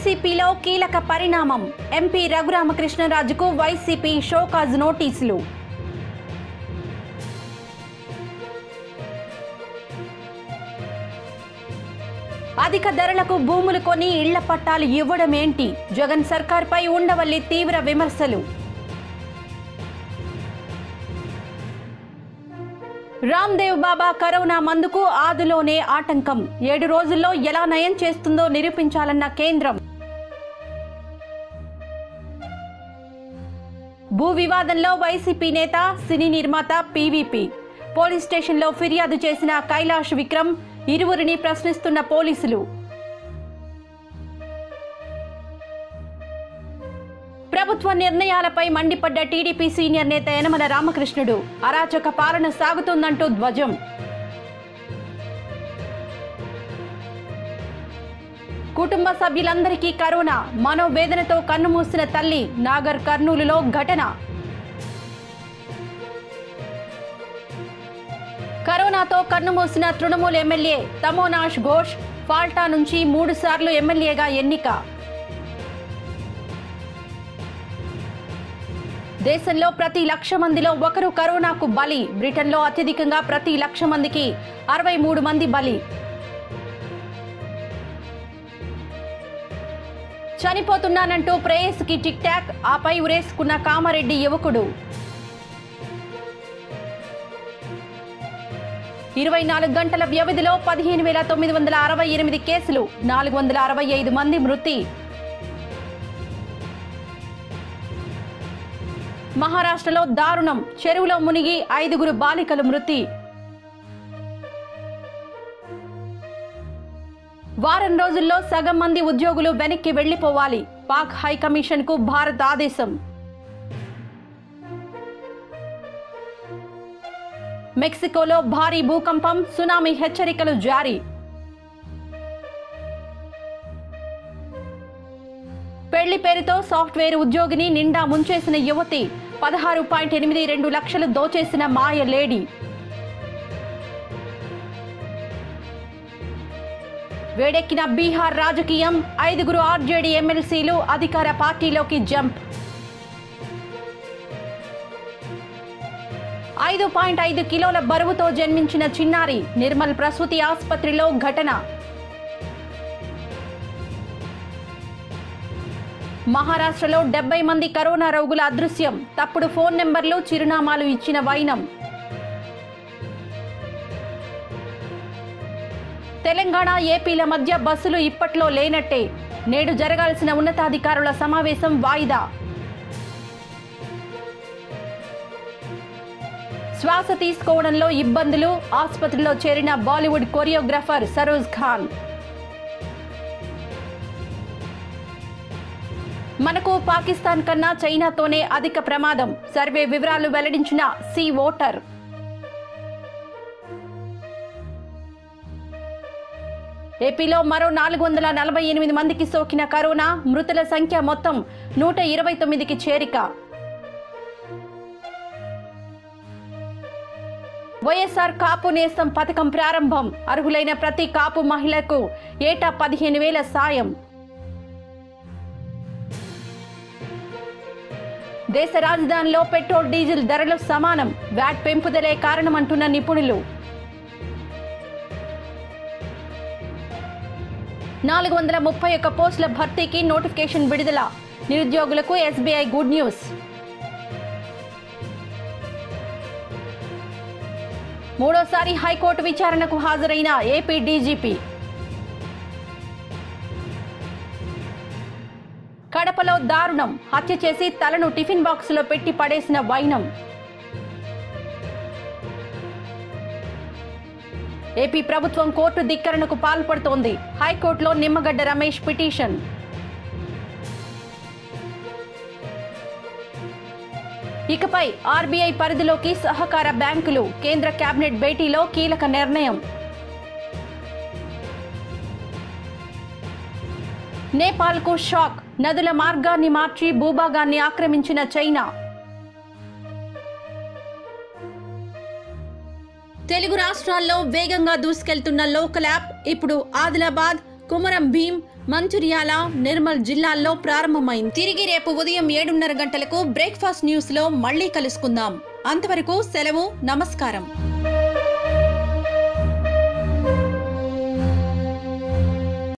వైసీపీలో కీలక పరిణామం ఎంపీ రఘురామకృష్ణరాజుకు వైసీపీ షోకాజ్ నోటీసులు అధిక ధరలకు భూములు కొని ఇళ్ల పట్టాలు ఇవ్వడం ఏంటి జగన్ సర్కార్పై ఉండవల్లి తీవ్ర విమర్శలు రామ్దేవ్ బాబా కరోనా మందుకు ఆదిలోనే ఆటంకం ఏడు రోజుల్లో ఎలా నయం చేస్తుందో నిరూపించాలన్న కేంద్రం భూ వివాదంలో వైసీపీ నేత సినీ నిర్మాత పీవీపీ పోలీస్ స్టేషన్లో ఫిర్యాదు చేసిన కైలాష్ విక్రమ్ ఇరువురిని ప్రశ్నిస్తున్న పోలీసులు ప్రభుత్వ నిర్ణయాలపై మండిపడ్డ టీడీపీ సీనియర్ నేత యనమల రామకృష్ణుడు అరాచక పాలన సాగుతోందంటూ ధ్వజం కుటుంబ సభ్యులందరికీ కరోనా మనోవేదనతో కన్నుమూసిన తల్లి నాగర్ కర్నూలులో ఘటన కరోనాతో కన్నుమూసిన తృణమూల్ ఎమ్మెల్యే తమోనాష్ ఘోష్ ఫాల్టా నుంచి మూడు సార్లు ఎమ్మెల్యేగా ఎన్నిక దేశంలో ప్రతి లక్ష మందిలో ఒకరు కరోనాకు బలి బ్రిటన్లో అత్యధికంగా ప్రతి లక్ష మందికి అరవై మూడు మంది బలి చనిపోతున్నానంటూ ప్రేయస్కి టిక్ టాక్ ఆపై ఉరేసుకున్న కామారెడ్డి యువకుడు ఇరవై నాలుగు గంటల వ్యవధిలో పదిహేను వేల తొమ్మిది వందల అరవై ఎనిమిది కేసులు నాలుగు వందల అరవై ఐదు మంది మృతి మహారాష్ట్రలో దారుణం చెరువులో మునిగి ఐదుగురు బాలికలు మృతి వారం రోజుల్లో సగం మంది ఉద్యోగులు వెనక్కి వెళ్లిపోవాలి పాక్ హైకమిషన్ కు భారత్ ఆదేశం మెక్సికోలో భారీ భూకంపం సునామీ హెచ్చరికలు జారీ పెళ్లి పేరుతో సాఫ్ట్వేర్ ఉద్యోగిని నిండా ముంచేసిన యువతి పదహారు పాయింట్ ఎనిమిది రెండు లక్షలు దోచేసిన మాయ లేడీ వేడెక్కిన బీహార్ రాజకీయం ఐదుగురు ఆర్జేడీ ఎమ్మెల్సీలు అధికార పార్టీలోకి జంప్ ఐదు పాయింట్ ఐదు కిలోల బరువుతో జన్మించిన చిన్నారి నిర్మల్ ప్రసూతి ఆసుపత్రిలో ఘటన మహారాష్ట్రలో డెబ్బై మంది కరోనా రోగుల అదృశ్యం తప్పుడు ఫోన్ నెంబర్లు చిరునామాలు ఇచ్చిన వైనం తెలంగాణ ఏపీల మధ్య బస్సులు ఇప్పట్లో లేనట్టే నేడు జరగాల్సిన ఉన్నతాధికారుల సమావేశం వాయిదా శ్వాస తీసుకోవడంలో ఇబ్బందులు ఆసుపత్రిలో చేరిన బాలీవుడ్ కొరియోగ్రాఫర్ సరోజ్ ఖాన్ మనకు పాకిస్తాన్ కన్నా చైనాతోనే అధిక ప్రమాదం సర్వే వివరాలు వెల్లడించిన సి ఓటర్ ఏపీలో మరో నాలుగు వందల నలభై ఎనిమిది మందికి సోకిన కరోనా మృతుల సంఖ్య మొత్తం నూట ఇరవై తొమ్మిదికి చేరిక వైఎస్ఆర్ కాపు నేస్తం పథకం ప్రారంభం అర్హులైన ప్రతి కాపు మహిళకు ఏటా పదిహేను వేల సాయం దేశ రాజధానిలో పెట్రోల్ డీజిల్ ధరలు సమానం వ్యాట్ పెంపుదలే కారణమంటున్న నిపుణులు నాలుగు వందల ముప్పై ఒక్క పోస్టుల భర్తీకి నోటిఫికేషన్ విడుదల నిరుద్యోగులకు ఎస్బీఐ గుడ్ న్యూస్ మూడోసారి హైకోర్టు విచారణకు హాజరైన ఏపీ డీజీపీ కడపలో దారుణం హత్య చేసి తలను టిఫిన్ బాక్సులో పెట్టి పడేసిన వైనం ఏపీ ప్రభుత్వం కోర్టు ధిక్కరణకు పాల్పడుతోంది హైకోర్టులో నిమ్మగడ్డ రమేష్ పిటిషన్ ఇకపై ఆర్బీఐ పరిధిలోకి సహకార బ్యాంకులు కేంద్ర కేబినెట్ భేటీలో కీలక నిర్ణయం నేపాల్కు షాక్ నదుల మార్గాన్ని మార్చి భూభాగాన్ని ఆక్రమించిన చైనా తెలుగు రాష్ట్రాల్లో వేగంగా దూసుకెళ్తున్న లోకల్ యాప్ ఇప్పుడు ఆదిలాబాద్ కుమరం భీం మంచిర్యాల నిర్మల్ జిల్లాల్లో ప్రారంభమైంది తిరిగి రేపు ఉదయం ఏడున్నర గంటలకు బ్రేక్ఫాస్ట్ న్యూస్ లో మళ్ళీ కలుసుకుందాం అంతవరకు సెలవు నమస్కారం